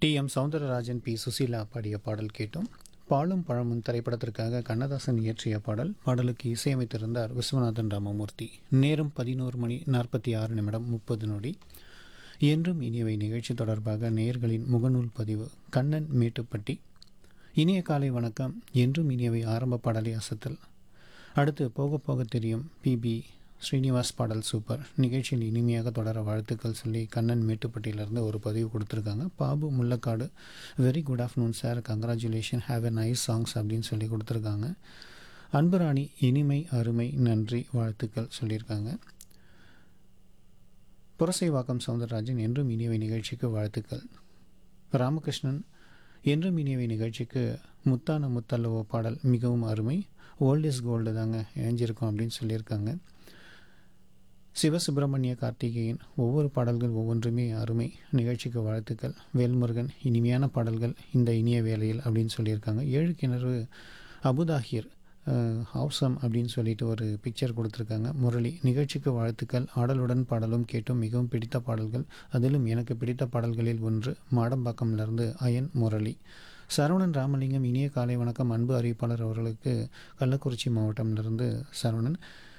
D M Soundararajan P Susheela பாடிய பாடல் கேட்டோம் பாலும் பழமும் திரைப்படத்திற்காக கண்ணதாசன் இயற்றிய பாடல் பாடலுக்கு இசையமைத்திருந்தார் விஸ்வநாதன் ராமமூர்த்தி நேரம் பதினோரு மணி நாற்பத்தி ஆறு நிமிடம் முப்பது நொடி என்றும் இனியவை நிகழ்ச்சி தொடர்பாக நேயர்களின் முகநூல் பதிவு கண்ணன் மேட்டுப்பட்டி இனிய காலை வணக்கம் என்றும் இனியவை ஆரம்ப பாடலை அசத்தல் அடுத்து போக போக தெரியும் பிபி ஸ்ரீனிவாஸ் பாடல் சூப்பர் நிகழ்ச்சியில் இனிமையாக தொடர வாழ்த்துக்கள் சொல்லி கண்ணன் மேட்டுப்பட்டியிலேருந்து ஒரு பதிவு கொடுத்துருக்காங்க Babu Mullakadu very good afternoon sir congratulation have a nice songs அப்படின்னு சொல்லி கொடுத்துருக்காங்க அன்புராணி இனிமை அருமை நன்றி வாழ்த்துக்கள் சொல்லியிருக்காங்க புரசைவாக்கம் சவுந்தரராஜன் என்றும் இனியவை நிகழ்ச்சிக்கு வாழ்த்துக்கள் ராமகிருஷ்ணன் என்றும் இனியவை நிகழ்ச்சிக்கு முத்தான முத்தல்லவோ பாடல் மிகவும் அருமை ஓல்ட் இஸ் கோல்டு தாங்க இணைஞ்சிருக்கோம் அப்படின்னு சொல்லியிருக்காங்க சிவசுப்பிரமணிய கார்த்திகேயன் ஒவ்வொரு பாடல்கள் ஒவ்வொன்றுமே அருமை நிகழ்ச்சிக்கு வாழ்த்துக்கள் வேல்முருகன் இனிமையான பாடல்கள் இந்த இனிய வேளையில் அப்படின்னு சொல்லியிருக்காங்க ஏழு கிணறு அபுதாஹிர் ஹவுசம் அப்படின்னு சொல்லிட்டு ஒரு பிக்சர் கொடுத்துருக்காங்க முரளி நிகழ்ச்சிக்கு வாழ்த்துக்கள் ஆடலுடன் பாடலும் கேட்டும் மிகவும் பிடித்த பாடல்கள் அதிலும் எனக்கு பிடித்த பாடல்களில் ஒன்று மாடம்பாக்கம்லேருந்து அயன் முரளி சரவணன் ராமலிங்கம் இனிய காலை வணக்கம் அன்பு அறிவிப்பாளர் அவர்களுக்கு கள்ளக்குறிச்சி மாவட்டம்லேருந்து சரவணன்